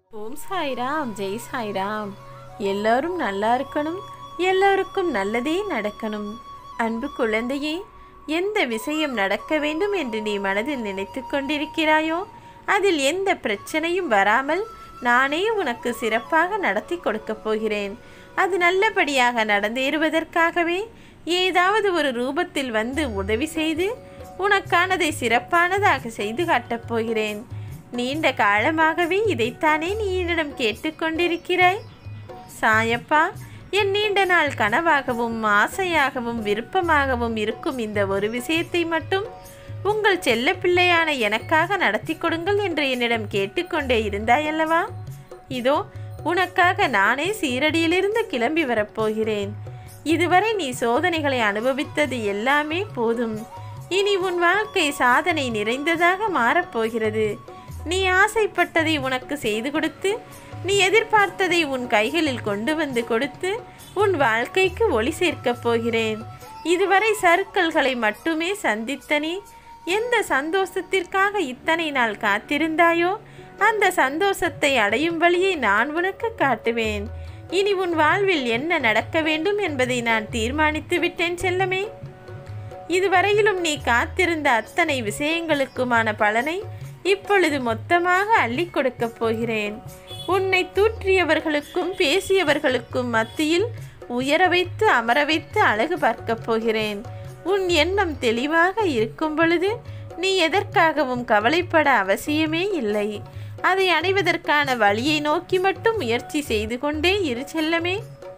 ஓம் சாய்ராம் ஜெய் சாய்ராம் எல்லாரும் நல்லா இருக்கணும் எல்லாருக்கும் நல்லதே நடக்கணும் அன்பு குழந்தையே எந்த விஷயம் நடக்க வேண்டும் என்று நீ மனதில் நினைத்து கொண்டிருக்கிறாயோ அதில் எந்த பிரச்சனையும் வராமல் நானே உனக்கு சிறப்பாக நடத்தி கொடுக்கப் போகிறேன் அது நல்லபடியாக நடந்தேறுவதற்காகவே ஏதாவது ஒரு ரூபத்தில் வந்து உதவி செய்து உனக்கானதை சிறப்பானதாக செய்து காட்டப் போகிறேன் நீண்ட காலமாகவே இதைத்தானே நீ என்னிடம் கேட்டுக்கொண்டிருக்கிறாய் சாயப்பா என் நீண்ட நாள் கனவாகவும் ஆசையாகவும் விருப்பமாகவும் இருக்கும் இந்த ஒரு விஷயத்தை மட்டும் உங்கள் செல்ல பிள்ளையான எனக்காக நடத்தி கொடுங்கள் என்று என்னிடம் கேட்டுக்கொண்டே இருந்தாயல்லவா இதோ உனக்காக நானே சீரடியிலிருந்து கிளம்பி வரப்போகிறேன் இதுவரை நீ சோதனைகளை அனுபவித்தது எல்லாமே போதும் இனி உன் வாழ்க்கை சாதனை நிறைந்ததாக மாறப்போகிறது நீ ஆசைப்பட்டதை உனக்கு செய்து கொடுத்து நீ எதிர்பார்த்ததை உன் கைகளில் கொண்டு வந்து கொடுத்து உன் வாழ்க்கைக்கு ஒளி சேர்க்கப் போகிறேன் இதுவரை சறுக்கல்களை மட்டுமே சந்தித்த நீ எந்த சந்தோஷத்திற்காக இத்தனை நாள் காத்திருந்தாயோ அந்த சந்தோஷத்தை அடையும் வழியை நான் உனக்கு காட்டுவேன் இனி உன் வாழ்வில் என்ன நடக்க வேண்டும் என்பதை நான் தீர்மானித்து விட்டேன் செல்லமே இதுவரையிலும் நீ காத்திருந்த அத்தனை விஷயங்களுக்குமான பலனை இப்பொழுது மொத்தமாக அள்ளி கொடுக்கப் போகிறேன் உன்னை தூற்றியவர்களுக்கும் பேசியவர்களுக்கும் மத்தியில் உயர வைத்து அமர வைத்து அழகு பார்க்கப் போகிறேன் உன் எண்ணம் தெளிவாக இருக்கும் பொழுது நீ எதற்காகவும் கவலைப்பட அவசியமே இல்லை அதை அடைவதற்கான வழியை நோக்கி மட்டும் முயற்சி செய்து கொண்டே இரு செல்லமே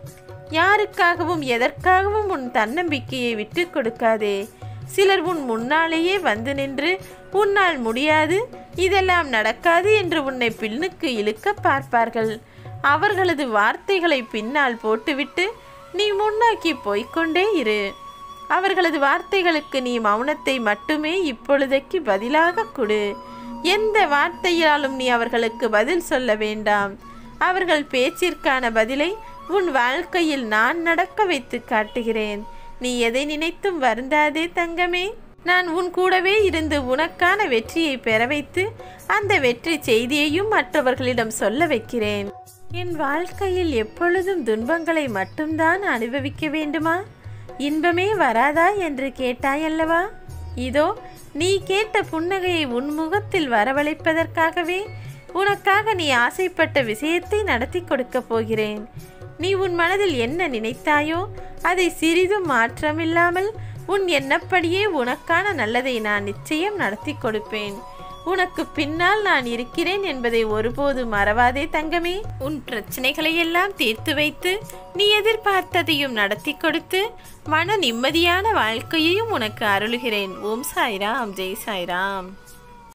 யாருக்காகவும் எதற்காகவும் உன் தன்னம்பிக்கையை விட்டு கொடுக்காதே சிலர் உன் முன்னாலேயே வந்து நின்று உன்னால் முடியாது இதெல்லாம் நடக்காது என்று உன்னை பின்னுக்கு இழுக்க பார்ப்பார்கள் அவர்களது வார்த்தைகளை பின்னால் போட்டுவிட்டு நீ முன்னோக்கி போய்க்கொண்டே இரு அவர்களது வார்த்தைகளுக்கு நீ மௌனத்தை மட்டுமே இப்பொழுதைக்கு பதிலாக கொடு எந்த வார்த்தையாலும் நீ அவர்களுக்கு பதில் சொல்ல வேண்டாம் அவர்கள் பேச்சிற்கான பதிலை உன் வாழ்க்கையில் நான் நடக்க வைத்து காட்டுகிறேன் நீ எதை நினைத்தும் வருந்தாதே தங்கமே நான் உன் கூடவே இருந்து உனக்கான வெற்றியை பெற வைத்து அந்த வெற்றி செய்தியையும் மற்றவர்களிடம் சொல்ல வைக்கிறேன் என் வாழ்க்கையில் எப்பொழுதும் துன்பங்களை மட்டும்தான் அனுபவிக்க வேண்டுமா இன்பமே வராதா என்று கேட்டாயல்லவா இதோ நீ கேட்ட புன்னகையை உன் முகத்தில் வரவழைப்பதற்காகவே உனக்காக நீ ஆசைப்பட்ட விஷயத்தை நடத்தி கொடுக்கப் போகிறேன் நீ உன் மனதில் என்ன நினைத்தாயோ அதை சிறிதும் மாற்றமில்லாமல் உன் எண்ணப்படியே உனக்கான நல்லதை நான் நிச்சயம் நடத்தி கொடுப்பேன் உனக்கு பின்னால் நான் இருக்கிறேன் என்பதை ஒருபோது மறவாதே தங்கமே உன் பிரச்சனைகளை எல்லாம் தீர்த்து வைத்து நீ எதிர்பார்த்ததையும் நடத்தி கொடுத்து மன நிம்மதியான வாழ்க்கையையும் உனக்கு அருளுகிறேன் ஓம் சாய்ராம் ஜெய் சாய்ராம்